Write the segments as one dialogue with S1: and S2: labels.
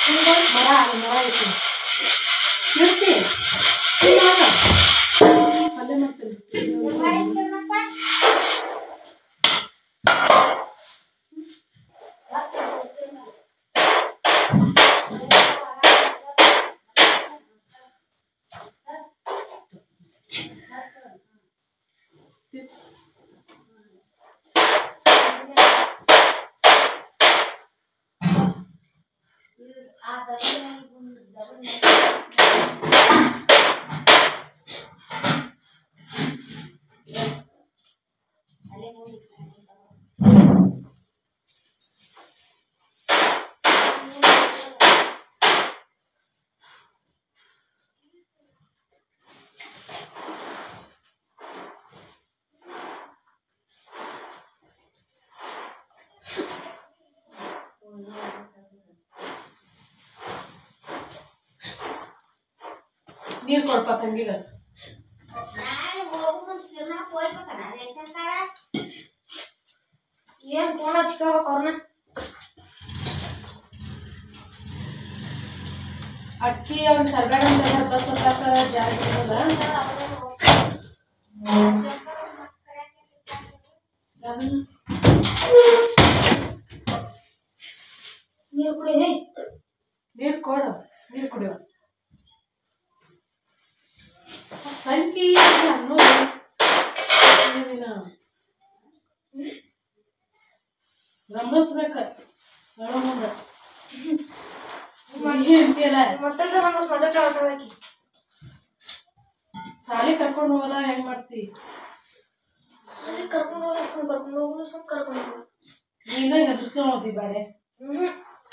S1: ಮರ ಅಲ್ಲಿ ಮರ ಐತಿ ಇರ್ತಿ ಅಲ್ಲೇ ಮಾಡ್ತೀನಿ ನೀರು ಕೊಡ್ಪ ತಂಗಿಗೆ ಹಸು
S2: ಏನ್ ಫೋನ್ ಹಚ್ಕೋಬೇಕು ಅವ್ರನ್ನ
S1: ಅಕ್ಕಿ ಅವ್ನ ಸರ್ಗಾಡ ಅಂತ ಬಸ್ ಹತ್ತಾಕ ಜಾಗ ಇರಲ್ಲ ಅದನ್ನ
S2: ನೀರು ಕುಡಿ ಹೇ
S1: ನೀರು ಕೊಡು ನೀರು ಕುಡಿಯೋ ತಂಗಿ ಅನ್ನೋದು ರಂಬಸ್ಬೇಕ ಹೇಳೋ ಮುಂದೆ ಅಂತೀಯಲ್ಲ
S2: ಮತ್ತೊಂದು ನಮ್ಮ ಮೊದಟ ಮಾತಾಡಕ್ಕೆ
S1: ಸಾಲಿ ಕರ್ಕೊಂಡು ಹೋದ ಹೆಂಗ್ ಮಾಡ್ತಿ
S2: ಅಲ್ಲಿ ಕರ್ಕೊಂಡು ಹೋಗಿ ಸುಮ್ ಕರ್ಕೊಂಡು ಹೋಗುದು ಸುಮ್ ಕರ್ಕೊಂಡು ಹೋಗುದು
S1: ನೀನ ಎದುರಿಸೋ ಹೋದಿ ಬಾಡೆ
S2: ಹ್ಮ್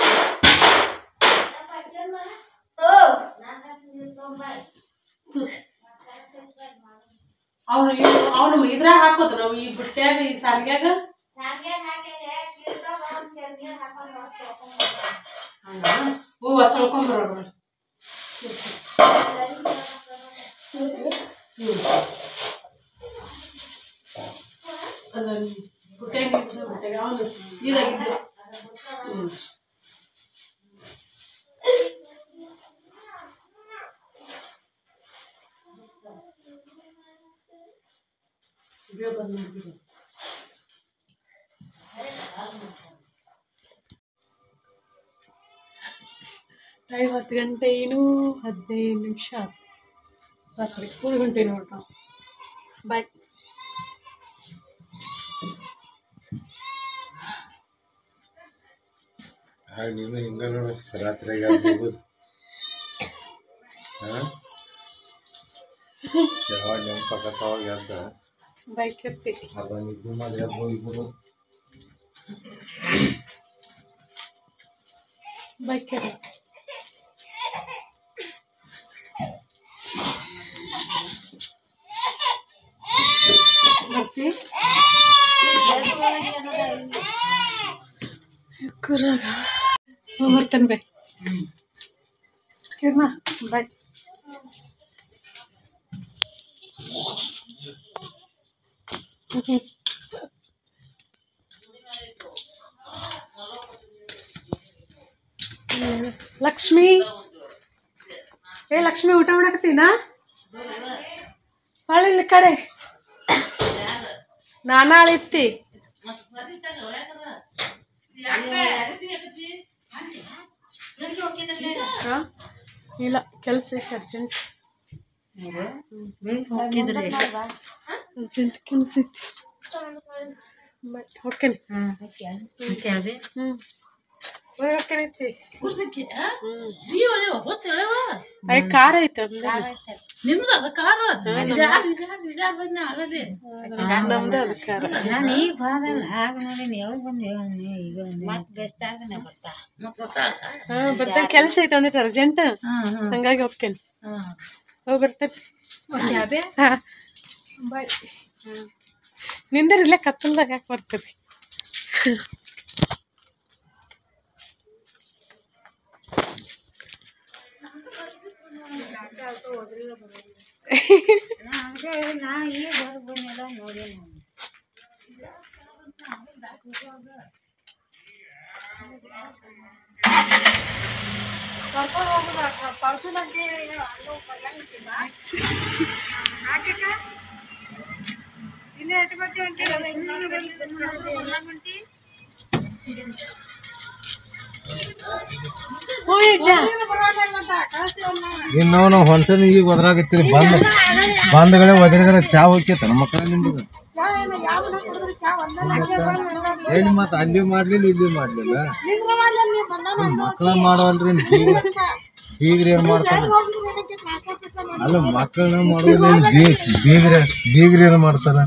S2: ಓ
S1: ಅವನು ಅವನು ಇದ್ರಾಗ ಹಾಕೋತ ನಾವು ಈ ಬುಟ್ಟ್ಯಾಗ ಈ ಸಾಲಿಗ್ಯಾಗ ಹಂಗ ಹೂವ ತೊಳ್ಕೊಂಡ್ ಬರೋಣ ಅಲ್ಲ ಬುಟ್ಟ್ಯಾಗ ಇದ್ದು ಬುಟ್ಟ್ಯಾಗ ಅವನು ಇದಾಗಿದ್ದು ಹ್ಞೂ ವಿಡಿಯೋ ಬಂದ್ ಮಾಡ್ಬಿಡು ಟೈಮ್ ಹತ್ತು ಗಂಟೆ ಏನು ಹದಿನೈದು ನಿಮಿಷ ಆಯ್ತು ರಾತ್ರಿ ಮೂರು ಗಂಟೆ ನೋಡ್ರ ಬಾಯ್
S3: ಹಾಗೆ ನೀನು ಹಿಂಗ ನೋಡು ರಾತ್ರಿಯಾಗ ಅದು ಹೋಗುದು ಹಾಂ ಯಾವಾಗ ನೆನಪಾಗತ್ತವಾಗ ಎದ್ದ
S1: ಬೈಕ್ ಇರ್ತಿ
S3: ಅರ್ಧ ನಿದ್ದೆ ಮಾಡಿ ಎದ್ದು ಹೋಗ್ಬಿಡು
S1: ಬೈಕ್ ಇರ ಬರ್ತಿ ಕುರಾಗ ಬರ್ತೇನೆ ಬೈ ಕಿರ್ನ ಬಾಯ್ ಲಕ್ಷ್ಮಿ ಏ ಲಕ್ಷ್ಮಿ ಊಟ ಮಾಡಕತ್ತೀನಾ ಹೊಳ್ಳಿಲ್ಲ ಕಡೆ ನಾನಾಳಿತ್ತಿ ಹಾ? ಇಲ್ಲ ಕೆಲಸ ಐತೆ ಅರ್ಜೆಂಟ್ ಅರ್ಜೆಂಟ್ ಕೆಲಸ ಐತಿ ಹೋಗ್ತೇನೆ ಹ್ಞೂ ಹೋಗ್ತೇನೈತಿ ಅಯ್ಯ ಖಾರ ಐತೆ
S4: ನಿಮ್ದು ಅದ ಕಾರ್
S1: ನಮ್ದು ಅದು ಖಾರ
S5: ನಾನು ಈಗ ಹೋದಲ್ಲ ಆಗ ನೋಡೀನಿ ಯಾವಾಗ ಬಂದೇವ ಈಗ ಮತ್ತೆ ಬೆಸ್ತಾಗನೆ ಬರ್ತಾ
S1: ಹಾ ಬರ್ತೇನೆ ಕೆಲಸ ಐತೆ ಒಂದಿಟ್ಟು ಅರ್ಜೆಂಟ್ ಹಂಗಾಗಿ ಹೋಗ್ತೇನೆ ಹೋಗಿ ಬರ್ತೇನೆ ಹಾ ಬಾಯ್ ನಿಂದರ್ ಇಲ್ಲೇ ಕತ್ತಲ್ದಾಗ ಯಾಕೆ ಬರ್ತದೆ
S5: ನಾ ಈಗ ಹೊರಗೆ ಬಂದಿಲ್ಲ ನೋಡಿ ನಾನು
S3: ಇನ್ನು ನಾವು ಹೊಂಟನ ಈಗ ಒದ್ರಾಗತ್ತೀರಿ ಬಂದ್ ಬಂದ್ಗಳೇ ಒದರಿದ್ರೆ ಚಾ ಹೋಗ್ಯತ ನಮ್ಮ ಮಕ್ಕಳ ನಿಮ್ದು ಎಲ್ಲಿ ಮತ್ತ ಅಲ್ಲಿ ಮಾಡ್ಲಿಲ್ಲ ಇಲ್ಲಿ ಮಾಡ್ಲಿಲ್ಲ ಮಕ್ಕಳ ಮಾಡವಲ್ರಿ ಬೀಗ್ರ ಬೀಗ್ರ ಏನ್ ಮಾಡ್ತಾರ ಅಲ್ಲ ಮಕ್ಕಳನ್ನ ಮಾಡೋದಿಲ್ಲ ಬೀಗ್ರ ಬೀಗ್ರ ಏನ್ ಮಾಡ್ತಾರ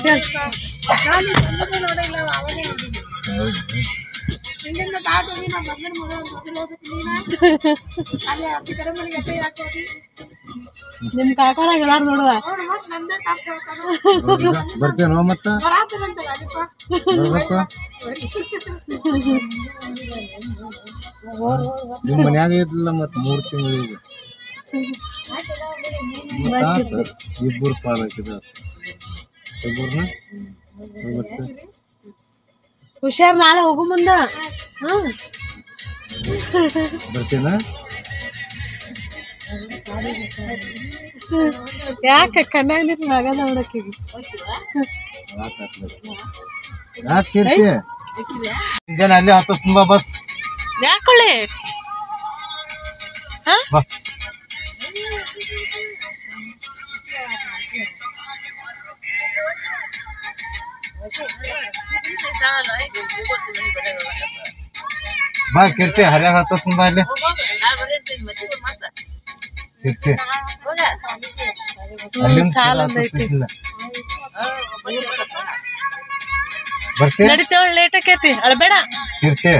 S1: ನಿಮ್ ಕಾಕರಾಗ ಎಲ್ಲಾರು ನೋಡುವ
S3: ಬರ್ತೇನೋ ಮತ್ತ ಬರ್ಬೇಕು ನಿಮ್ ಮನ್ಯಾಗ ಇದ್ದಿಲ್ಲ ಮತ್ ಮೂರ್ ತಿಂಗಳಿಗೆ ಇಬ್ಬರು ಪಾಲ್ ಹಾಕಿದ ಇಬ್ಬರನ್ನ
S1: ಹುಷಾರ್ ನಾಳೆ ಹೋಗು ಮುಂದ ಹ್ಮ್
S3: ಬರ್ತೇನ
S1: ಯಾಕೆ ಕಣ್ಣಾಗ ನೀರು ಮಗದ ನೋಡಕ್ಕಿಗೆ
S3: ಯಾಕೆ ಕೀರ್ತಿ ಜನ ಅಲ್ಲಿ ಹತ್ತಸ್ ಬಾ ಬಸ್
S1: ಯಾಕೊಳ್ಳಿ
S3: ಬಾ ಬಾ ಕೀರ್ತಿ ಹರ್ಯಾಗ ಹತ್ತಸ್ ಬಾ ಅಲ್ಲಿ ಕೀರ್ತಿ ಅಲ್ಲಿಂದ
S1: ಸಾಲ
S3: ಹತ್ತಸ್ತಿಲ್ಲ. ಬರ್ತಿ
S1: ನಡಿತೇವಳ ಲೇಟ್ ಆಕೈತಿ ಅಳ್ಬೇಡ
S3: ಕೀರ್ತಿ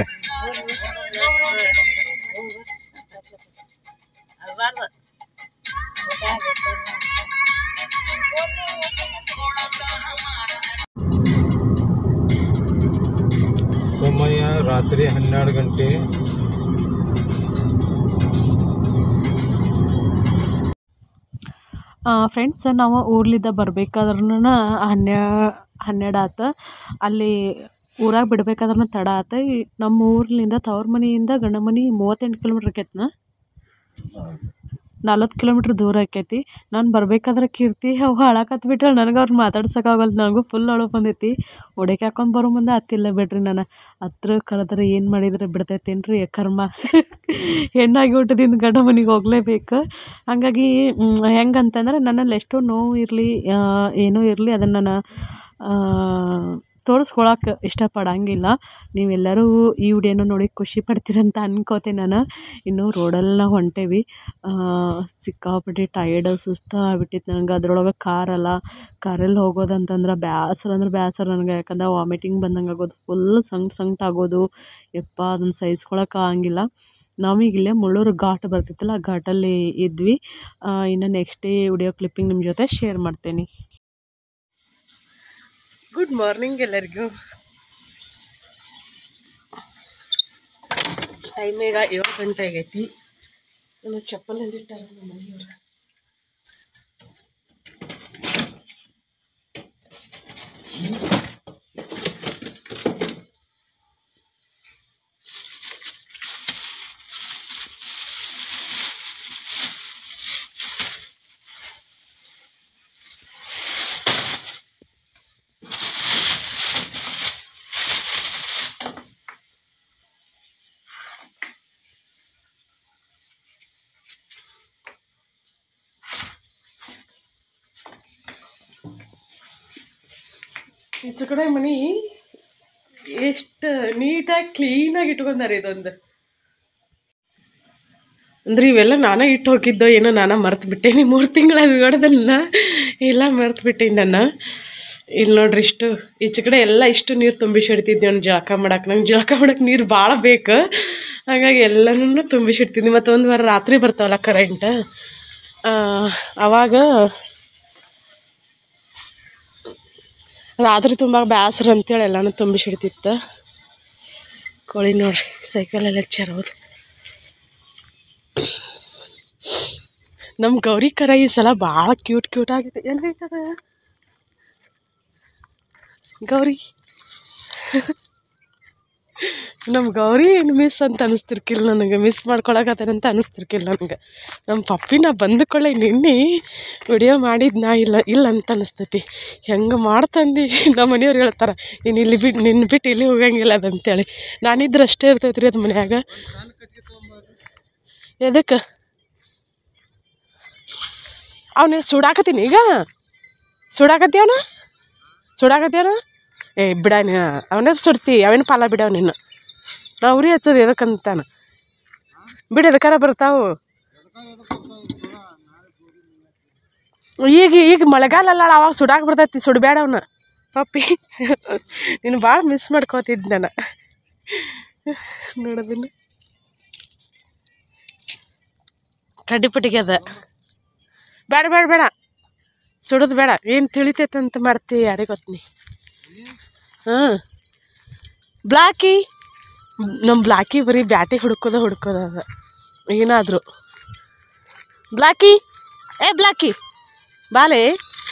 S3: ಸಮಯ ರಾತ್ರಿ ಹನ್ನೆರಡು ಗಂಟೆ
S1: ಫ್ರೆಂಡ್ಸ್ ನಾವು ಊರ್ಲಿದ್ದ ಬರ್ಬೇಕಾದ್ರೂ ಹನ್ನೆ ಹನ್ನೆರಡು ಆತು ಅಲ್ಲಿ ಊರಾಗ ಬಿಡ್ಬೇಕಾದ್ರೂ ತಡ ಆತು ಈ ನಮ್ಮ ಊರ್ಲಿಂದ ತವ್ರ ಮನೆಯಿಂದ ಗಂಡ ಮನೆ ಮೂವತ್ತೆಂಟು ಕಿಲೋಮೀಟ್ರ್ ಆಕೈತ್ನ ನಲ್ವತ್ತು ಕಿಲೋಮೀಟ್ರ್ ದೂರ ಆಕೈತಿ ನಾನು ಬರ್ಬೇಕಾದ್ರೆ ಕೀರ್ತಿ ಅವು ಹಾಳಾಕತ್ಬಿಟ್ರೆ ನನಗೆ ಅವ್ರು ಮಾತಾಡ್ಸೋಕ್ಕಾಗಲ್ಲ ನನಗೂ ಫುಲ್ ಅಳು ಬಂದೈತಿ ಒಡೆಕೆ ಹಾಕೊಂಡು ಬರೋ ಮುಂದೆ ಅತ್ತಿಲ್ಲ ಬಿಡ್ರಿ ನಾನು ಹತ್ರ ಕರೆದ್ರೆ ಏನು ಮಾಡಿದ್ರೆ ಬಿಡ್ತೈತೇನ್ರಿ ಕರ್ಮ ಹೆಣ್ಣಾಗಿ ಹುಟ್ಟಿದಿಂದ ಗಂಡ ಮನೆಗೆ ಹೋಗ್ಲೇಬೇಕು ಹಾಗಾಗಿ ಹೆಂಗಂತಂದ್ರೆ ನನ್ನಲ್ಲಿ ಎಷ್ಟೋ ನೋವು ಇರಲಿ ಏನೋ ಇರಲಿ ಅದನ್ನು ನಾನು ತೋರಿಸ್ಕೊಳಕ್ಕೆ ಇಷ್ಟಪಡಂಗಿಲ್ಲ ನೀವೆಲ್ಲರೂ ಈ ವಿಡಿಯೋನ ನೋಡಿ ಖುಷಿ ಪಡ್ತೀರಂತ ಅನ್ಕೋತೀನಿ ನಾನು ಇನ್ನು ರೋಡೆಲ್ಲ ಹೊಂಟೇವಿ ಸಿಕ್ಕಾಪಟ್ಟೆ ಟಯರ್ಡ್ ಸುಸ್ತು ಆಗ್ಬಿಟ್ಟಿತ್ತು ನನಗೆ ಅದ್ರೊಳಗೆ ಕಾರಲ್ಲ ಕಾರಲ್ಲಿ ಹೋಗೋದಂತಂದ್ರೆ ಬೇಸರ ಅಂದ್ರೆ ಬೇಸರ ನನಗೆ ಯಾಕಂದ್ರೆ ವಾಮಿಟಿಂಗ್ ಬಂದಂಗೆ ಆಗೋದು ಫುಲ್ ಸಂಕಟ ಸಂಕಟ ಆಗೋದು ಯಪ್ಪ ಅದನ್ನು ಸಹಿಸ್ಕೊಳಕ್ಕೆ ಆಗಂಗಿಲ್ಲ ನಾವೀಗ ಇಲ್ಲೇ ಮುಳ್ಳೂರು ಘಾಟ್ ಬರ್ತಿತ್ತಲ್ಲ ಆ ಘಾಟಲ್ಲಿ ಇದ್ವಿ ಇನ್ನು ನೆಕ್ಸ್ಟ್ ಡೇ ವಿಡಿಯೋ ಕ್ಲಿಪ್ಪಿಂಗ್ ನಿಮ್ಮ ಜೊತೆ ಶೇರ್ ಮಾಡ್ತೇನೆ ಗುಡ್ ಮಾರ್ನಿಂಗ್ ಎಲ್ಲರಿಗೂ ಟೈಮ್ ಈಗ ಏಳು ಗಂಟೆ ಆಗೈತಿ ನಾನು ಚಪ್ಪಲ್ ಎಲ್ಲಿಟ್ಟಾರ ನಮ್ಮ ಮನೆಯವ್ರು ಈಚೆ ಕಡೆ ಮನೆ ಎಷ್ಟು ನೀಟಾಗಿ ಕ್ಲೀನಾಗಿ ಇಟ್ಕೊಂಡಾರೆ ಇದೊಂದು ಅಂದ್ರೆ ಇವೆಲ್ಲ ನಾನೇ ಇಟ್ಟು ಹೋಗಿದ್ದೋ ಏನೋ ನಾನು ಮರ್ತು ಬಿಟ್ಟೇನಿ ಮೂರು ತಿಂಗಳ ವಿಗಡದನ್ನ ಎಲ್ಲ ಮರ್ತು ಬಿಟ್ಟೇನಿ ನಾನು ಇಲ್ಲಿ ನೋಡ್ರಿ ಇಷ್ಟು ಈಚೆ ಕಡೆ ಎಲ್ಲ ಇಷ್ಟು ನೀರು ತುಂಬಿಸಿಡ್ತಿದ್ದೆ ಅವ್ನು ಜಳಕ ಮಾಡಕ್ಕೆ ನಂಗೆ ಜಳಕ ಮಾಡಕ್ಕೆ ನೀರು ಭಾಳ ಬೇಕು ಹಾಗಾಗಿ ಎಲ್ಲನೂ ತುಂಬಿಸಿಡ್ತಿದ್ದೆ ಮತ್ತು ಒಂದು ವಾರ ರಾತ್ರಿ ಬರ್ತಾವಲ್ಲ ಕರೆಂಟ್ ಅವಾಗ ರಾತ್ರಿ ತುಂಬ ಬೇಸರ ಅಂತೇಳಿ ಎಲ್ಲನೂ ತುಂಬಿಸಿಡ್ತಿತ್ತು ಕೋಳಿ ನೋಡ್ರಿ ಸೈಕಲಲ್ಲಿ ಹಚ್ಚಾರೋದು ನಮ್ಮ ಗೌರಿ ಕರ ಈ ಸಲ ಭಾಳ ಕ್ಯೂಟ್ ಕ್ಯೂಟ್ ಆಗಿದೆ ಎಲ್ಲೈತದ ಗೌರಿ ನಮ್ಮ ಗೌರಿ ಏನು ಮಿಸ್ ಅಂತ ಅನಿಸ್ತಿರ್ಕಿಲ್ಲ ನನಗೆ ಮಿಸ್ ಮಾಡ್ಕೊಳಕತ್ತೇನೆ ಅಂತ ಅನಿಸ್ತಿರ್ಕಿಲ್ಲ ನನಗೆ ನಮ್ಮ ಪಪ್ಪಿ ನಾ ಬಂದುಕೊಳ್ಳೆ ನಿನ್ನೆ ವಿಡಿಯೋ ಮಾಡಿದ್ದು ನಾ ಇಲ್ಲ ಇಲ್ಲ ಅಂತ ಅನಿಸ್ತೈತಿ ಹೆಂಗೆ ಮಾಡ್ತಂದು ನಮ್ಮ ಮನೆಯವ್ರು ಹೇಳ್ತಾರೆ ನೀನು ಇಲ್ಲಿ ಬಿಟ್ಟು ನಿನ್ನ ಬಿಟ್ಟು ಇಲ್ಲಿ ಹೋಗಂಗಿಲ್ಲ ಅದಂತೇಳಿ ನಾನಿದ್ರೆ ಅಷ್ಟೇ ಇರ್ತೈತೆ ರೀ ಅದು ಮನ್ಯಾಗ ಎದಕ್ಕೆ ಅವನ ಸುಡಾಕತ್ತೀನಿ ಈಗ ಸುಡಾಕತ್ತೀವನ ಸುಡಾಕತ್ತೀವನ ಏ ಬಿಡ ಅವನೇ ಸುಡ್ತಿ ಅವೇನು ಪಾಲ ಬಿಡವ ನಿನ್ನ ನಾ ಉರಿ ಹಚ್ಚೋದು ಎದಕ್ಕಂತಾನ ಬಿಡು ಎದಕ್ಕಾರ ಬರ್ತಾವು ಈಗ ಈಗ ಮಳೆಗಾಲ ಅಲ್ಲ ಅವಾಗ ಸುಡಾಕ ಬರ್ತೈತಿ ಸುಡಬೇಡ ಅವನ್ನ ಪಪ್ಪಿ ನೀನು ಭಾಳ ಮಿಸ್ ಮಾಡ್ಕೋತಿದ್ದೆ ನಾನು ನೋಡೋದನ್ನ ಕಡ್ಡಿಪಟ್ಟಿಗೆ ಅದ ಬೇಡ ಬೇಡ ಬೇಡ ಸುಡೋದು ಬೇಡ ಏನು ತಿಳಿತೈತೆ ಅಂತ ಮಾಡ್ತೀವಿ ಯಾರಿಗೆ ಗೊತ್ತೀನಿ ಹಾಂ ಬ್ಲಾಕಿ ನಮ್ಮ ಬ್ಲಾಕಿ ಬರೀ ಬ್ಯಾಟಿ ಹುಡ್ಕೋದ ಹುಡ್ಕೋದ ಅದ ಏನಾದರೂ ಬ್ಲಾಕಿ ಏ ಬ್ಲಾಕಿ ಬಾಲೆ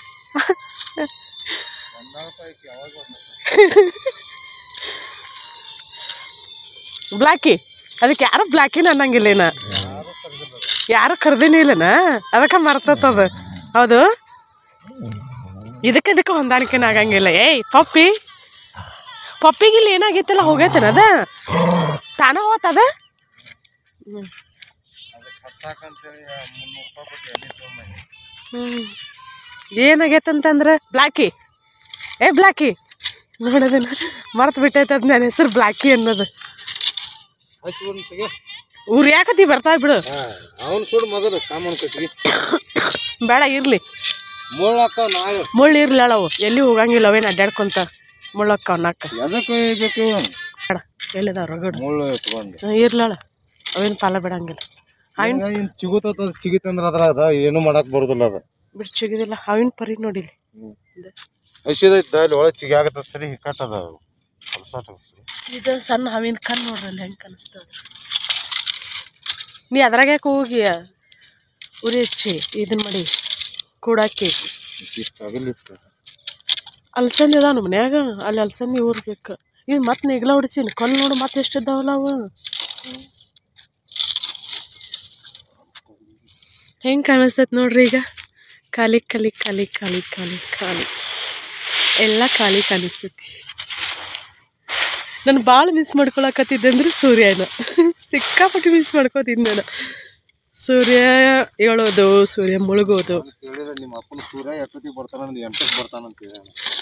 S1: ಬ್ಲಾಕಿ ಅದಕ್ಕೆ ಯಾರು ಬ್ಲಾಕಿನ ಅನ್ನಂಗಿಲ್ಲೇನ ಯಾರು ಕರ್ದೇನೇ ಇಲ್ಲನ ಅದಕ್ಕೆ ಮರ್ತದ ಹೌದು ಇದಕ್ಕೆ ಇದಕ್ಕೆ ಹೊಂದಾಣಿಕೆನ ಆಗಂಗಿಲ್ಲ ಏಯ್ ಪಪ್ಪಿ ಪಪ್ಪಿಗೆ ಇಲ್ಲಿ ಏನಾಗೈತಲ್ಲ ಹೋಗೈತನ ಅದ ತಾನ ಹೋತದ ಹ್ಞೂ ಏನಾಗೈತಂತಂದ್ರೆ ಬ್ಲಾಕಿ ಏ ಬ್ಲಾಕಿ ನೋಡೋದನ್ನ ಮರ್ತು ಬಿಟ್ಟೈತೆ ಅದು ನನ್ನ ಹೆಸರು ಬ್ಲಾಕಿ ಅನ್ನೋದು
S3: ಹಚ್ಬಿಡ್ ತೆಗೆ
S1: ಊರು ಯಾಕತಿ ಬರ್ತಾ ಬಿಡು
S3: ಅವನು ಸುಡು ಮೊದಲು ಕಾಮನ್ ಕಟ್ಟಿಗೆ
S1: ಬೇಡ ಇರಲಿ
S3: ಮುಳ್ಳಕ್ಕ ನಾಳೆ
S1: ಮುಳ್ಳು ಇರ್ಲಾಳ ಅವು ಎಲ್ಲಿ ಹೋಗಂಗಿಲ್ಲ ಅವೇನು ಅಡ್ಡಾಡ್ಕೊಂತ ಮುಳ್ಳಕ್ಕ ಅನ್ನಕ್ಕ
S3: ಎದಕ್ಕೆ ಒಯ್ಬೇಕು
S1: ಬೇಡ ಎಲ್ಲಿದಾವ ರಗಡು
S3: ಮುಳ್ಳು ಇಟ್ಕೊಂಡು
S1: ಇರ್ಲಾಳ ಅವೇನು ಪಾಲ ಬಿಡಂಗಿಲ್ಲ ಹಾವಿನ
S3: ಇನ್ನು ಚಿಗುತ್ತದ ಚಿಗಿತಂದ್ರ ಅದ್ರಾಗ ಅದ ಏನು ಮಾಡಕ್ ಬರುದಿಲ್ಲ ಅದ
S1: ಬಿಟ್ಟು ಸಿಗೋದಿಲ್ಲ ಹಾವಿನ ಪರಿ ನೋಡಿಲಿ
S3: ಹಸಿದೈತ ಅಲ್ಲಿ ಒಳಗೆ ಚಿಗಿ ಆಗತ್ತ ಸರಿ ಹಿಕ್ಕಟ್ಟದ ಹೊಲ್ಸಾಟ
S1: ಇದು ಸಣ್ಣ ಹಾವಿನ ಕಣ್ಣು ನೋಡ್ರಲ್ಲ ಹೆಂಗೆ ಕಾಣಿಸ್ತದ ನೀ ಅದ್ರಾಗ ಯಾಕೆ ಹೋಗಿ ಉರಿ ಹಚ್ಚಿ ಇದನ್ನ ಮಾಡಿ ಕೂಡಾಕಿ
S3: ಇಷ್ಟ ಆಗಲಿತ್ತು
S1: ಅಲ್ಸಂದಿ ಅದಾವ ನಮ್ಮ ಮನ್ಯಾಗ ಅಲ್ಲಿ ಅಲ್ಸಂದಿ ಊರ್ಬೇಕು ಇದು ಮತ್ತೆ ನೆಗ್ಲ ಹೊಡಿಸಿನಿ ಕಲ್ಲು ನೋಡು ಮತ್ತೆ ಎಷ್ಟು ಇದ್ದಾವಲ್ಲ ಅವು ಹೆಂಗೆ ಕಾಣಿಸ್ತೈತೆ ನೋಡ್ರಿ ಈಗ ಖಾಲಿ ಖಾಲಿ ಖಾಲಿ ಖಾಲಿ ಖಾಲಿ ಖಾಲಿ ಎಲ್ಲ ಖಾಲಿ ಕಾಣಿಸ್ತೈತಿ ನಾನು ಭಾಳ ಮಿಸ್ ಮಾಡ್ಕೊಳಕತ್ತಿದ್ದೆ ಅಂದ್ರೆ ಸೂರ್ಯನ ಸಿಕ್ಕಾಪಟ್ಟೆ ಮಿಸ್ ಮಾಡ್ಕೋತಿದ್ದೆ ನಾನು ಸೂರ್ಯ ಏಳೋದು ಸೂರ್ಯ ಮುಳುಗೋದು
S3: ಹೇಳಿದ್ರೆ ನಿಮ್ಮ ಅಪ್ಪನ ಸೂರ್ಯ ಎಷ್ಟೊತ್ತಿಗೆ ಬರ್ತಾನ ಎಂಟಕ್ಕೆ ಬರ್ತಾನಂತ ಹೇಳ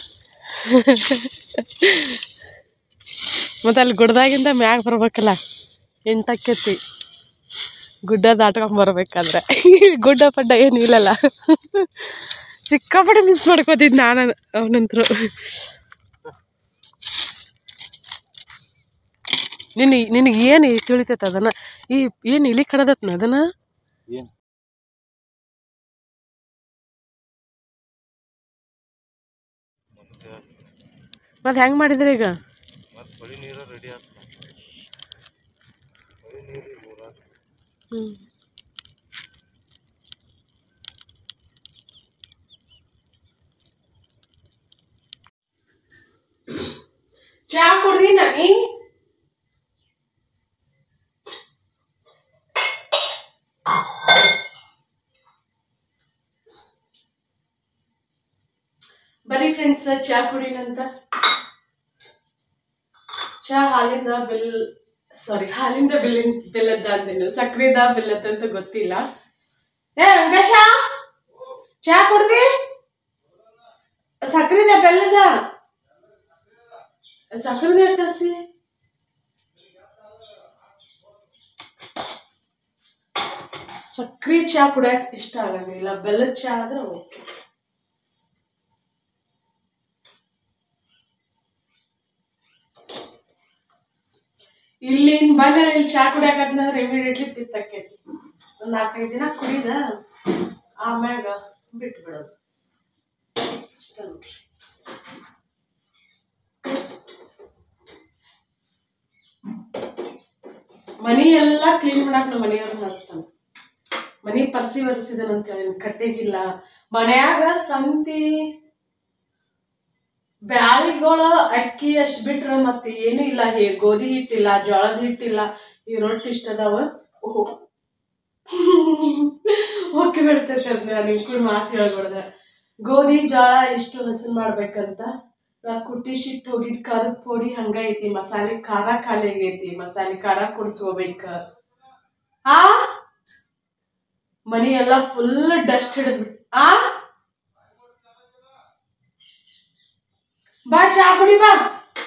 S1: ಮತ್ತು ಅಲ್ಲಿ ಗುಡ್ದಾಗಿಂದ ಮ್ಯಾಗ ಬರ್ಬೇಕಲ್ಲ ಎಂಟಕ್ಕೈತಿ ಗುಡ್ಡ ದಾಟ್ಕೊಂಡ್ ಬರ್ಬೇಕಾದ್ರೆ ಗುಡ್ಡ ಪಡ್ಡ ಏನು ಇಲ್ಲಲ್ಲ ಸಿಕ್ಕಾಪಟ್ಟೆ ಮಿಸ್ ಮಾಡ್ಕೋತಿದ್ದು ನಾನು ಅವನಂತರು ನಿನ್ನ ನಿನಗೆ ಏನು ತಿಳಿತೈತೆ ಅದನ್ನು ಈ ಏನು ಇಲಿ ಕಡದತ್ನ ಅದನ್ನು
S3: ಏನು
S1: ಮತ್ತು ಹೆಂಗೆ ಮಾಡಿದ್ರಿ ಈಗ
S3: ಮತ್ತೆ ಬಳಿ ನೀರು ರೆಡಿ ಆಗ್ತದೆ
S1: ಹ್ಞೂ ಚಾ ಕುಡ್ದಿ ನಾನಿ ಬರೀ ಫ್ರೆಂಡ್ಸ್ ಚಾ ಕುಡಿನಂತ ಚಾ ಹಾಲಿಂದ ಬೆಲ್ ಸಾರಿ ಹಾಲಿಂದ ಬೆಲ್ಲಿನ ಬೆಲ್ಲದ ಅಂದೇನು ಸಕ್ರೆದ ಬೆಲ್ಲದ ಅಂತ ಗೊತ್ತಿಲ್ಲ ಏ ವೆಂಕಟೇಶ ಚಾ ಕುಡ್ದಿ ಸಕ್ರೆದ ಬೆಲ್ಲದ ಸಕ್ರೆದ ಕಸಿ ಸಕ್ರೆ ಚಾ ಕುಡಿಯಕ್ ಇಷ್ಟ ಆಗಂಗಿಲ್ಲ ಬೆಲ್ಲದ ಚಾ ಆದ್ರೆ ಓಕೆ ಇಲ್ಲಿ ಬಂದ ಇಲ್ಲಿ ಚಾ ಕುಡಿಯಾಕಂತಂದ್ರೆ ಇಮಿಡಿಯೇಟ್ಲಿ ಪಿತ್ತಕ್ಕೈತಿ ಒಂದು ನಾಲ್ಕೈದು ದಿನ ಕುಡಿದ ಆಮ್ಯಾಗ ಬಿಟ್ಟು ಬಿಡೋದು ಅಷ್ಟೇ ನೋಡ್ರಿ ಮನಿ ಎಲ್ಲ ಕ್ಲೀನ್ ಮಾಡಾಕ ನಮ್ಮ ಮನೆಯವ್ರನ್ನ ಹಚ್ತಾನ ಮನಿ ಪರ್ಸಿ ಒರೆಸಿದನಂತ ಹೇಳಿ ಕಟ್ಟೆಗಿಲ್ಲ ಮನ್ಯಾಗ ಸಂತಿ ಬ್ಯಾಳಿಗಳು ಅಕ್ಕಿ ಅಷ್ಟು ಬಿಟ್ರೆ ಮತ್ತೆ ಏನೂ ಇಲ್ಲ ಹೇ ಗೋಧಿ ಹಿಟ್ಟಿಲ್ಲ ಜೋಳದ ಹಿಟ್ಟಿಲ್ಲ ಈ ರೊಟ್ಟಿ ಇಷ್ಟ ಅದಾವ ಓಹೋ ಹೊಕ್ಕಿ ಬಿಡ್ತೈತೆ ಅದ್ ನಾನು ನಿಮ್ ಕೂಡ ಮಾತು ಹೇಳ್ಬಿಡ್ದೆ ಗೋಧಿ ಜೋಳ ಇಷ್ಟು ಹಸನ್ ಮಾಡ್ಬೇಕಂತ ನಾ ಕುಟ್ಟಿ ಶಿಟ್ಟು ಹೋಗಿದ್ ಖಾರದ ಪುಡಿ ಹಂಗ ಐತಿ ಮಸಾಲೆ ಖಾರ ಖಾಲಿ ಆಗೈತಿ ಮಸಾಲೆ ಖಾರ ಕುಡ್ಸ್ಕೋಬೇಕ ಆ ಮನಿ ಎಲ್ಲ ಫುಲ್ ಡಸ್ಟ್ ಹಿಡಿದ್ಬಿಟ್ಟು ಆ ಬಾ ಚಾ ಕುಡಿ ಬಾ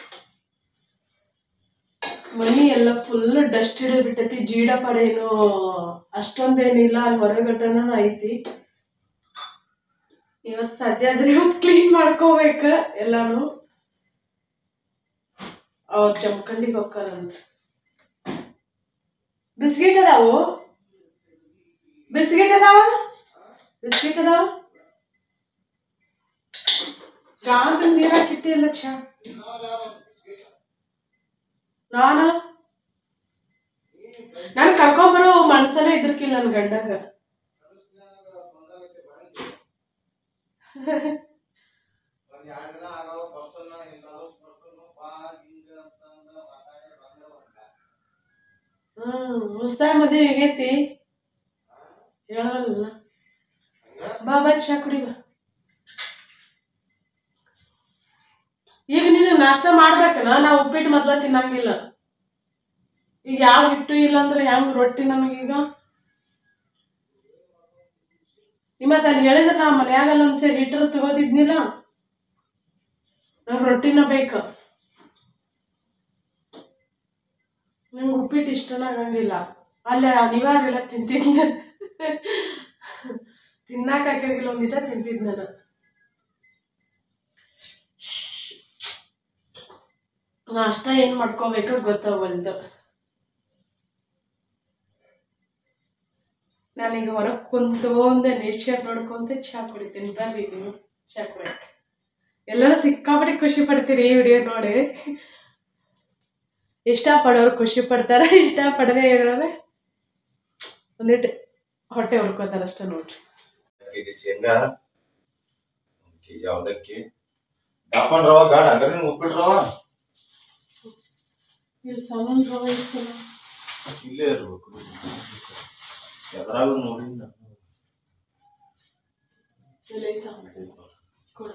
S1: ಮನಿ ಎಲ್ಲ ಫುಲ್ ಡಸ್ಟ್ ಹಿಡಿದು ಬಿಟ್ಟೈತಿ ಜೀಡ ಪಡೆ ಏನು ಅಷ್ಟೊಂದೇನಿಲ್ಲ ಅಲ್ಲಿ ಹೊರಗಟ್ಟನ ಐತಿ ಇವತ್ತು ಸದ್ಯ ಆದ್ರೆ ಇವತ್ತು ಕ್ಲೀನ್ ಮಾಡ್ಕೋಬೇಕ ಎಲ್ಲಾನು ಅವ್ರ ಜಮಖಂಡಿಗೆ ಹೋಗ್ತಾರಂತ ಬಿಸ್ಕಿಟ್ ಅದಾವು ಬಿಸ್ಕಿಟ್ ಅದಾವ ಬಿಸ್ಕಿಟ್ ಅದಾವ ಗಾಂತ ನೀರ್ ಹಾಕಿಟ್ಟಿಲ್ಲ ಚಾ ನಾನು ನಾನು ಕರ್ಕೊಂಬರೋ ಮನ್ಸನೇ ಇದ್ರಕಿಲ್ಲ ನನ್ನ ಗಂಡಗ ಹ್ಮ್ ಹೊಸ್ದಾಗಿ ಮದುವೆ ಆಗೈತಿ ಹೇಳಲ್ಲ ಬಾ ಬಾ ಚಾ ಕುಡಿ ಬಾ ಈಗ ನೀನು ನಾಷ್ಟ ಮಾಡ್ಬೇಕನ ನಾ ಉಪ್ಪಿಟ್ಟು ಮೊದ್ಲ ತಿನ್ನಂಗಿಲ್ಲ ಈಗ ಯಾವ ಹಿಟ್ಟು ಇಲ್ಲ ಅಂದ್ರೆ ಹೆಂಗ್ ರೊಟ್ಟಿ ನನಗೀಗ ನಿಮ್ಮತ್ತ ಅಲ್ಲಿ ಹೇಳಿದ್ರೆ ನಾ ಮನ್ಯಾಗಲ್ಲ ಒಂದ್ಸರಿ ಹಿಟ್ಟರು ತಗೋತಿದ್ನಿಲ್ಲ ನಂಗೆ ರೊಟ್ಟಿನ ಬೇಕು ನಂಗೆ ಉಪ್ಪಿಟ್ಟು ಇಷ್ಟನ ಆಗಂಗಿಲ್ಲ ಅಲ್ಲೇ ಅನಿವಾರ್ಯ ಇಲ್ಲ ತಿಂತಿದ್ದೆ ತಿನ್ನಾಕ ಹಾಕಿಲ್ಲ ಒಂದಿಟ ತಿಂತಿದ್ ನಾನು ನಾಷ್ಟ ಏನ್ ಮಾಡ್ಕೋಬೇಕು ಗೊತ್ತಾಗಲ್ದು ನಾನೀಗ ಹೊರಗೆ ಕುಂತ್ಕೊಂಡೆ ನೇಚರ್ ನೋಡ್ಕೊಂತ ಚಹಾ ಕುಡಿತೀನಿ ಬರ್ರಿ ನೀವು ಚಹಾ ಕುಡಿಯಕ್ಕೆ ಎಲ್ಲರೂ ಸಿಕ್ಕಾಪಟ್ಟೆ ಖುಷಿ ಪಡ್ತೀರಿ ಈ ವಿಡಿಯೋ ನೋಡಿ ಇಷ್ಟಪಡೋರು ಖುಷಿ ಪಡ್ತಾರೆ ಇಷ್ಟಪಡದೇ ಇರೋರೆ ಒಂದಿಟ್ಟು ಹೊಟ್ಟೆ ಹೊರ್ಕೋತಾರೆ ಅಷ್ಟೇ ನೋಡ್ರಿ
S6: ಕೆಜಿ ಶೇಂಗಾ ಒಂದ್ ಕೆಜಿ ಅವಲಕ್ಕಿ ದಪ್ಪನ್ ರವ ಬೇಡ ಹಂಗಾರೆ ನೀವು ಉಪ್ಪಿಟ್ಟು ರವ
S1: ಇಲ್ಲಿ ಸಾಮಾನು ರವ ಇರ್ತಲ್ಲ
S6: ಇಲ್ಲೇ ಇರ್ಬೇಕು ಎದ್ರಾಗ ನೋಡಿ ನಾನು
S1: ಇಲ್ಲಿ ಐತಾ? ಕೊಡು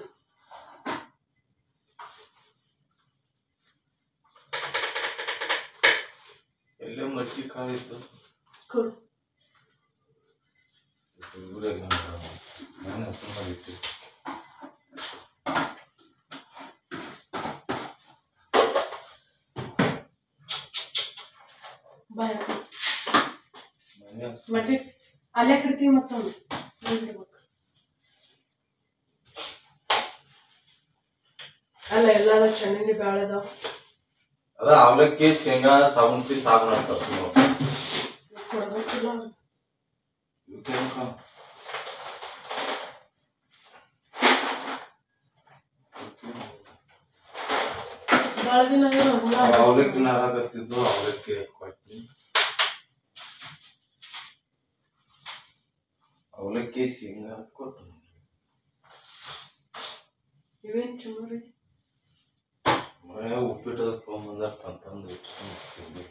S6: ಎಲ್ಲೇ ಮಜ್ಜಿ ಕಾಯಿತ್ತು
S1: ಕೊಡು
S6: ಊರಾಗ ನಾನು ಹೆಸರು ಇಟ್ಟು
S1: ಬಾಯ್
S6: ಮನೆ ಹೆಸ್ರು
S1: ಮಟ್ಟಿ ಅಲ್ಲೇ ಕಡ್ತೀವಿ ಮತ್ತೊಂದು ನೋಡಿರ್ಬೇಕು ಅಲ್ಲ ಎಲ್ಲಾದ ಚೆನ್ನಿನ ಬ್ಯಾಳೆ ಅದಾವ
S6: ಅದ ಅವಲಕ್ಕಿ ಶೇಂಗಾ ಸಾವಂತಿ ಸಾಬೂನು ಅಂತ
S1: ಕೊಡ್ಬೇಕಿಲ್ಲ ಭಾಳ ದಿನ ಆಗಿಲ್ಲ, ಹುಳ
S6: ಅವಲಕ್ಕಿ ನಾರಾಕತ್ತಿದ್ದು ಅವಲಕ್ಕಿ ಕೊಟ್ಟಿ ಅವಲಕ್ಕಿ ಶೇಂಗಾ ಕೊಟ್ಟು
S1: ಇವೇನ್ ಚುಮ್ಮರಿ
S6: ಮನೆ ಉಪ್ಪಿಟ್ಟು ತೊಗೊಂಬಂದ ತಂತಂದು ಇಟ್ಕೊಂಡು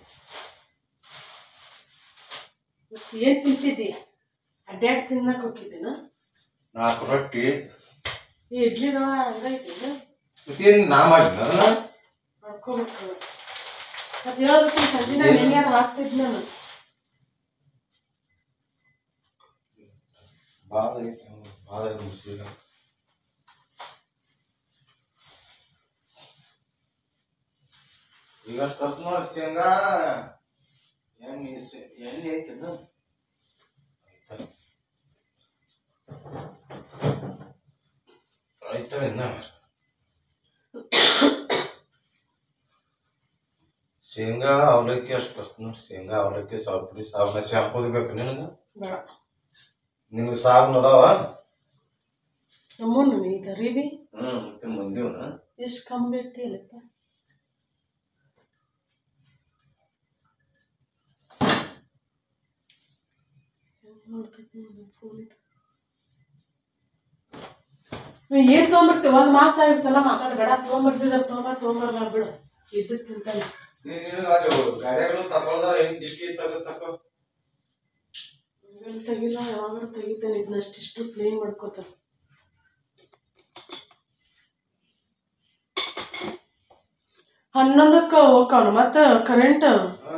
S1: ಮತ್ತೆ ಏನ್ ತಿಂತಿದ್ದಿ ಅಡ್ಡಾಡ್ ತಿನ್ನಕ್ ಹೋಗಿದ್ದೀನ
S6: ನಾಲ್ಕು ರೊಟ್ಟಿ
S1: ಈ ಇಡ್ಲಿ ರವ ಹಂಗೈತಿ
S6: ಮತ್ತೇನು ನಾ ಮಾಡಿಲ್ಲ ಅದನ್ನ
S1: ಮಾಡ್ಕೋಬೇಕು ಮತ್ತೆ ಹೇಳೋದಕ್ಕೆ ಸಂಜೆ ನಾನು ಹೆಂಗ್ಯಾರ ಹಾಕ್ತಿದ್ ನಾನು
S6: ಬಾದ ಐತಿ ಬಾದ ಮುಗಿಸಿಲ್ಲ ಈಗ ಅಷ್ಟು ನೋಡಿ ಶೇಂಗಾ ಎಣ್ಣೆ ಸ- ಎಣ್ಣೆ ಐತೇನು ಆಯ್ತಾ ಆಯ್ತಾ ಇನ್ನ ಶೇಂಗಾ ಅವಲಕ್ಕಿ ಅಷ್ಟು ಬರ್ತ ನೋಡಿ ಶೇಂಗಾ ಅವಲಕ್ಕಿ ಸಾಪುಡಿ ಸಾಬನ ಶಾಂಪೂದ್ ಬೇಕು ನಿನಗೆ
S1: ಬೇಡ
S6: ನಿಮ್ಗೆ ಸಾಬನ್ ಅದಾವ
S1: ನಮ್ಮನ್ನು ಈಗ ರೀವಿ
S6: ಹ್ಮ್ ಮತ್ತೆ ಮುಂದಿವನ
S1: ಎಷ್ಟು ಕಮ್ಮಿ ಇಟ್ಟಿಲ್ಲಪ್ಪ ಏನ್ ತೊಗೊಂಬರ್ತೀವಿ ಒಂದ್ ಮಾಸ ಎರಡು ಸಲ ಮಾತಾಡ್ಬೇಡ ತೊಗೊಂಬರ್ತಿದ್ರ ತೊಗೊಂಬ ತೊಗೊಂಬರ್ಲ ಬಿಡು ಇದ್ದಕ್ ತಿಂತಾನೆ
S6: ಗಾಡಿಯಾಗಲು ತಗೊಳ್ದಾರ ಏನ್ ಡಿಕ್ಕಿ ತಗೋ ತಗೋ
S1: ಇವೆಲ್ಲ ತೆಗಿಲ್ಲ ಯಾವಾಗ ತೆಗಿತಾನೆ ಇದನ್ನಷ್ಟಿಷ್ಟು ಕ್ಲೀನ್ ಮಾಡ್ಕೋತಾನೆ ಹನ್ನೊಂದಕ್ಕೆ ಹೋಗ್ಕವನು ಮತ್ತೆ ಕರೆಂಟ್
S6: ಹಾ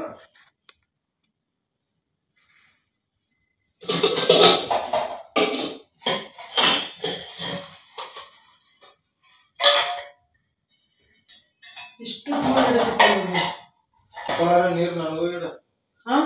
S1: ಇಷ್ಟು ಮಾಡಿರ್ತಾನೆ
S6: ಕೊಳಾರ ನೀರ್ ನನಗೂ ಇಡ
S1: ಹಾ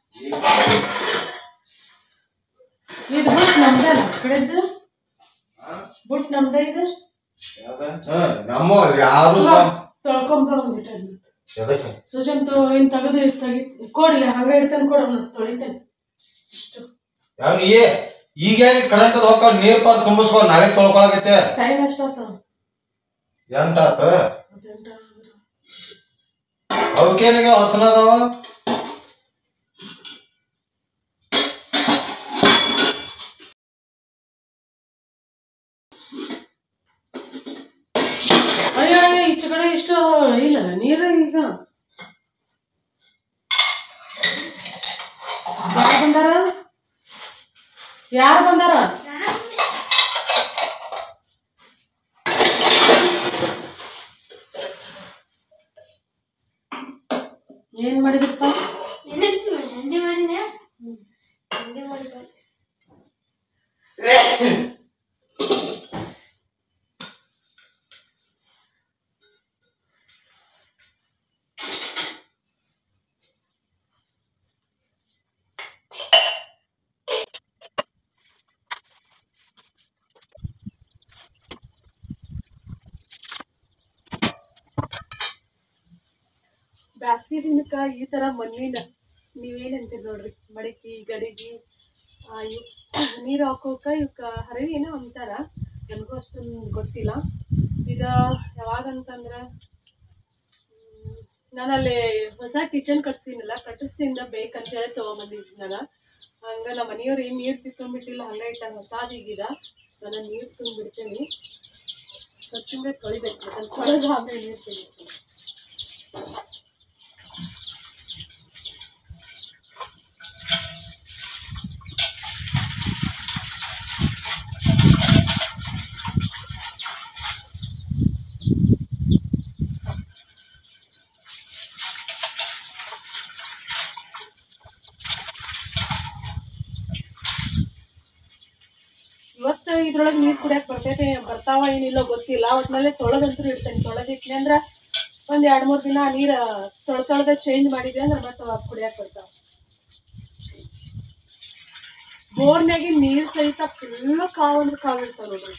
S1: ಇದು ಬುಟ್ ನಮ್ದೇ ಅಲ್ಲ ಆ ಕಡೆದ್ದು ಬುಟ್ ನಮ್ದೇ ಇದು
S6: ಹಾ ನಮ್ಮ ಯಾರು
S1: ತೊಳ್ಕೊಂಬ ಒಂದಿಟ್ಟು ಅದನ್ನ
S6: ಎದಕ್ಕೆ
S1: ಸುಜನ್ ತೊ ಇನ್ ತೆಗೆದು ತೆಗಿ ಕೊಡ್ಲಿ ಹಂಗ ಇಡ್ತಾನೆ ಕೊಡು ಅವ್ನು ತೊಳಿತಾನೆ ಇಷ್ಟು
S6: ಯಾವ ನೀ ಈಗ ಕರೆಂಟ್ ಹೋಗ ನೀರ್ ಪಾರ್ ತುಂಬಿಸ್ಕೊ ನಾಳೆ ತೊಳ್ಕೊಳಕೈತೆ
S1: ಟೈಮ್ ಎಷ್ಟಾತ
S6: ಎಂಟಾತ
S1: ಹದಿನೆಂಟು ಆಗಿದ್ರೆ.
S6: ಅವಕ್ಕೇನಿಗ ಹೊಸನ ಅದಾವ
S1: ಅಯ್ಯೋ ಅಯ್ಯೋ ಈಚೆ ಕಡೆ ಇಷ್ಟು ಇಲ್ಲ ನೀರು ಈಗ ಯಾರು ಬಂದಾರ ಯಾರು ಬಂದಾರ ಏನ್ ಮಾಡಿದಪ್ಪ
S2: ಹಂಡಿ ಮಾಡಿನ ಹಂಡಿ ಮಾಡಿ
S1: ಬ್ಯಾಸ್ಗಿ ದಿನಕ್ಕ ಈ ತರ ಮಣ್ಣಿನ ನೀವೇನಂತೀರಿ ನೋಡ್ರಿ ಮಡಿಕೆ ಗಡಿಗೆ ಆ, ಇವ್ ನೀರು ಹಾಕೋಕ ಇವಕ್ಕ ಹರವಿ ಏನೋ ಅಂತಾರ ನನಗೂ ಅಷ್ಟೊಂದು ಗೊತ್ತಿಲ್ಲ ಈಗ ಯಾವಾಗಂತಂದ್ರ ನಾನಲ್ಲಿ ಹೊಸ ಕಿಚನ್ ಕಟ್ಸಿನಲ್ಲ ಕಟ್ಟಿಸ್ದಿಂದ ಬೇಕಂತ ಹೇಳಿ ತೊಗೊಂಬಂದಿದ್ದೆ ನಾನು ಹಂಗ ನಮ್ಮ ಮನೆಯವ್ರು ಏನು ನೀರು ತಿಕ್ಕೊಂಡ್ಬಿಟ್ಟಿಲ್ಲ ಹಂಗ ಇಟ್ಟ ಹೊಸಾದೀಗೀಗ ನಾನು ನೀರು ತುಂಬಿಡ್ತೀನಿ ಸ್ವಚ್ಛಂಗೆ ತೊಳಿಬೇಕು ಅದನ್ನ ತೊಳೆದು ಆಮೇಲೆ ನೀರು ತೆಗಿತೀನಿ ಇವತ್ತು ಇದ್ರೊಳಗೆ ನೀರು ಕುಡಿಯಕ್ ಬರ್ತೈತೆ ಬರ್ತಾವ ಏನಿಲ್ಲ ಗೊತ್ತಿಲ್ಲ ಒಟ್ನಲ್ಲಿ ತೊಳೆದಂತೂ ಇಡ್ತೇನೆ ತೊಳೆದಿಟ್ನಿ ಅಂದ್ರ ಒಂದ್ ಎರಡ್ ಮೂರ್ ದಿನ ನೀರ್ ತೊಳೆ ತೊಳೆದ ಚೇಂಜ್ ಮಾಡಿದ್ವಿ ಅಂದ್ರೆ ಮತ್ತೆ ಅವಾಗ ಕುಡಿಯಕ್ ಬರ್ತಾವ ಬೋರ್ನ್ಯಾಗಿನ ನೀರ್ ಸಹಿತ ಫುಲ್ ಕಾವ್ ಅಂದ್ರೆ ಕಾವ್ ಇರ್ತಾವ ನೋಡ್ರಿ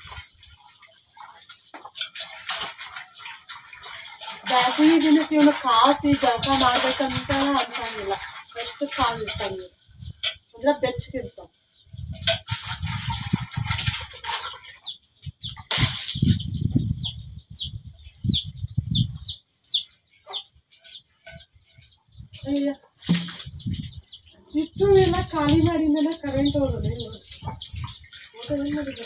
S1: ಬ್ಯಾಸಿಗೆ ದಿನಕ್ಕೆ ಇವನು ಕಾಸಿ ಜಳಕ ಮಾಡ್ಬೇಕಂತ ಅನ್ಸಂಗಿಲ್ಲ ಎಷ್ಟು ಕಾವ್ ಇರ್ತಾವ ನೀರು ಅಂದ್ರೆ ಬೆಚ್ಚಗಿರ್ತಾವ ಅಯ್ಯ ಇಷ್ಟು ಎಲ್ಲ ಖಾಲಿ ಮಾಡಿದ್ಮೇಲೆ ಕರೆಂಟ್ ಹೋಗೋದು ಮತ್ತೆ ಏನ್ ಮಾಡಿದೆ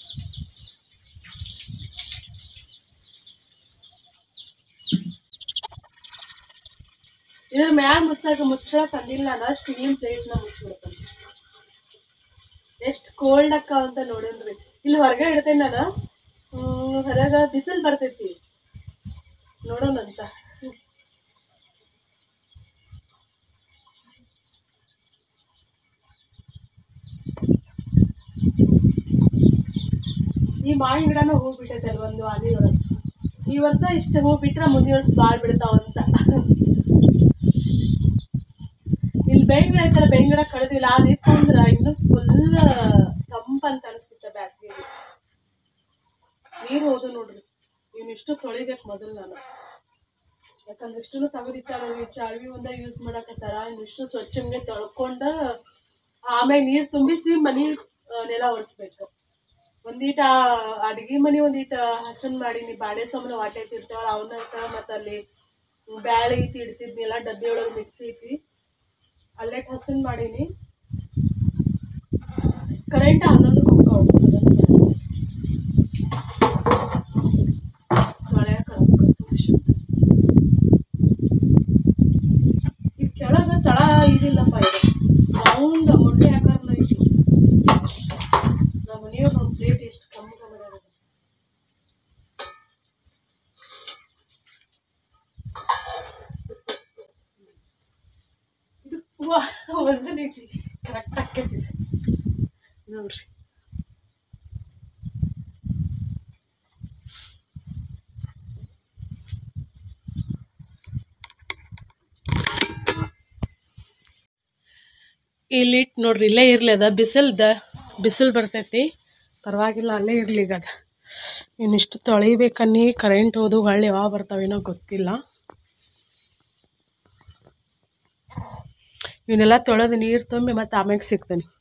S1: ಇದ್ರ ಮ್ಯಾಗ ಮುಚ್ಚಾಕ ಮುಚ್ಚಳ ತಂದಿಲ್ಲ ನಾನು ಸ್ಟೀಲ್ ಪ್ಲೇಟ್ನ ಮುಚ್ಚಿಬಿಡ್ತಾನೆ ಎಷ್ಟು ಕೋಲ್ಡ್ ಅಕ್ಕ ಅಂತ ನೋಡೇನ್ರಿ ಇಲ್ಲಿ ಹೊರಗೆ ಇಡ್ತೇನೆ ನಾನು ಹ್ಮ್, ಹೊರಗ ಬಿಸಿಲು ಬರ್ತೈತಿ ನೋಡೋಣ ಅಂತ ಈ ಮಾವಿನ ಗಿಡನೂ ಹೂ ಬಿಟ್ಟೈತೆ ಅಲ್ವ ಒಂದು ಅದೇ ಒಳಗೆ ಈ ವರ್ಷ ಇಷ್ಟು ಹೂ ಬಿಟ್ರೆ ಮುಂದಿನ ವರ್ಷ ಭಾಳ ಬಿಡ್ತಾವಂತ ಇಲ್ಲಿ ಬೇವಿನ ಗಿಡ ಐತಲ್ಲ ಬೇವಿನ ಗಿಡ ಕಳೆದಿಲ್ಲ ಅದಿತ್ತು ಅಂದ್ರೆ ಇನ್ನು ಫುಲ್ ತಂಪಂತ ಅನಿಸ್ತಿತ್ತ ಬ್ಯಾಸಿಗೆ ನೀರು ಹೋದು ನೋಡ್ರಿ ಇವ್ನ ಇಷ್ಟು ತೊಳಿಬೇಕು ಮೊದಲು ನಾನು ಯಾಕಂದ್ರೆ ಇಷ್ಟು ತೆಗೆದಿಟ್ಟಾರ ಚಾಳ್ವಿ ಒಂದ ಯೂಸ್ ಮಾಡಕತ್ತಾರ ಇನ್ನಿಷ್ಟು ಸ್ವಚ್ಛಂಗೆ ತೊಳ್ಕೊಂಡು ಆಮೇಲೆ ನೀರು ತುಂಬಿಸಿ ಮನಿ ಆ, ನೆಲ ಒರೆಸ್ಬೇಕು ಒಂದೀಟ ಅಡ್ಗೆ ಮನೆ ಒಂದೀಟ ಹಸನ್ ಮಾಡೀನಿ ಬಾಳೆ ಸಾಮಾನು ವಾಟೆ ಇರ್ತಾವಲ್ಲ ಅವನ್ನ ಮತ್ತು ಅಲ್ಲಿ ಬ್ಯಾಳೆ ಐತಿ ಇಡ್ತಿದ್ನಿಲ್ಲ ಡಬ್ಬಿ ಒಳಗೆ ಮಿಕ್ಸಿ ಐತಿ ಅಲ್ಲೇ ಹಸನ್ ಮಾಡೀನಿ ಕರೆಂಟ್ ಹನ್ನೊಂದು ಹೋಗ್ತಾವ ತಳ ಇದಿಲ್ಲಪ್ಪ ಇದು ರೌಂಡ್ ಮೊಟ್ಟೆ ಆಕಾರನ ಇಟ್ಟು ನಮ್ಮ ಮನೆಯವ್ರು ನಮ್ಮ ಪ್ಲೇಟ್ ಎಷ್ಟು ಕಮ್ಮಿ ಕಮ್ಮಿ ಇದು ವಾ ವಜನ್ ಐತಿ ಕರೆಕ್ಟ್ ಆಕೈತಿ ನೋಡ್ರಿ ಇಲ್ಲಿ ಇಟ್ಟು ನೋಡ್ರಿ ಇಲ್ಲೇ ಇರಲಿ ಅದ ಬಿಸಿಲ್ದ ಬಿಸಿಲು ಬರ್ತೈತಿ ಪರವಾಗಿಲ್ಲ ಅಲ್ಲೇ ಇರಲಿ ಈಗ ಅದ ಇನ್ನಿಷ್ಟು ತೊಳಿಬೇಕನ್ನಿ ಕರೆಂಟ್ ಹೋದು ಹೊಳ್ಳಿ ಯಾವಾಗ ಬರ್ತಾವೇನೋ ಗೊತ್ತಿಲ್ಲ ಇವನ್ನೆಲ್ಲ ತೊಳೆದು ನೀರು ತುಂಬಿ ಮತ್ತೆ ಆಮ್ಯಾಗ ಸಿಗ್ತಾನೆ